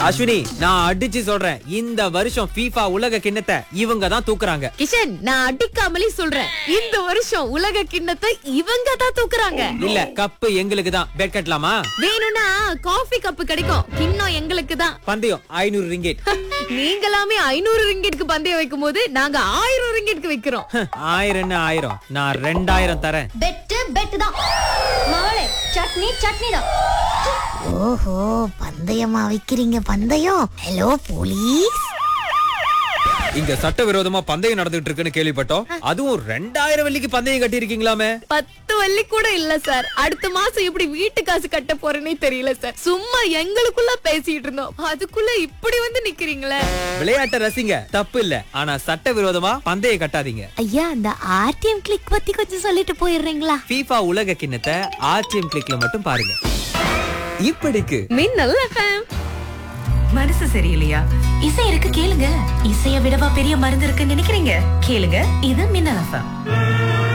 அஸ்வினி நான் அடிச்சு சொல்றேன் இந்த வருஷம் FIFA உலக கிண்ணத்தை இவங்க தான் தூக்குறாங்க கிஷன் நான் அடிக்காமலே சொல்றேன் இந்த வருஷம் உலக கிண்ணத்தை இவங்க தான் தூக்குறாங்க இல்ல கப்பு எங்களுக்கு தான் பெட் கட்டலாமா வேணும்னா காஃபி கப் கிடைக்கும் கிண்ணம் எங்களுக்கு தான் பந்தயம் ஐநூறு ரிங்கெட் நீங்களாமே ஐநூறு ரிங்கெட்க்கு பந்தயம் வைக்கும் போது நாங்க ஆயிரம் ரிங்கெட்க்கு வைக்கிறோம் ஆயிரம் என்ன ஆயிரம் நான் ரெண்டாயிரம் தரேன் பெட்டு பெட்டு தான் மகளே சட்னி சட்னி தான் ஓஹோ பந்தயமா வைக்கிறீங்க பந்தயம் ஹலோ போலீஸ் இங்க சட்டவிரோதமா பந்தயம் நடந்துட்டு இருக்குன்னு கேள்விப்பட்டோம் அதுவும் ரெண்டாயிரம் வெள்ளிக்கு பந்தயம் கட்டி இருக்கீங்களாமே பத்து வள்ளி கூட இல்ல சார் அடுத்த மாசம் எப்படி வீட்டு காசு கட்ட போறேனே தெரியல சார் சும்மா எங்களுக்குள்ள பேசிட்டு இருந்தோம் அதுக்குள்ள இப்படி வந்து நிக்கிறீங்களே விளையாட்டை ரசிங்க தப்பு இல்ல ஆனா சட்டவிரோதமா பந்தயம் கட்டாதீங்க ஐயா அந்த ஆர்டிஎம் கிளிக் பத்தி கொஞ்சம் சொல்லிட்டு போயிடுறீங்களா FIFA உலக கிண்ணத்தை ஆர்டிஎம் கிளிக்ல மட்டும் பாருங்க இப்படிக்கு மின்னல் FM. மனசு சரியில்லையா இசை இருக்கு கேளுங்க இசைய விடவா பெரிய மருந்து இருக்குன்னு நினைக்கிறீங்க கேளுங்க இது மின்னல் எஃப்எம்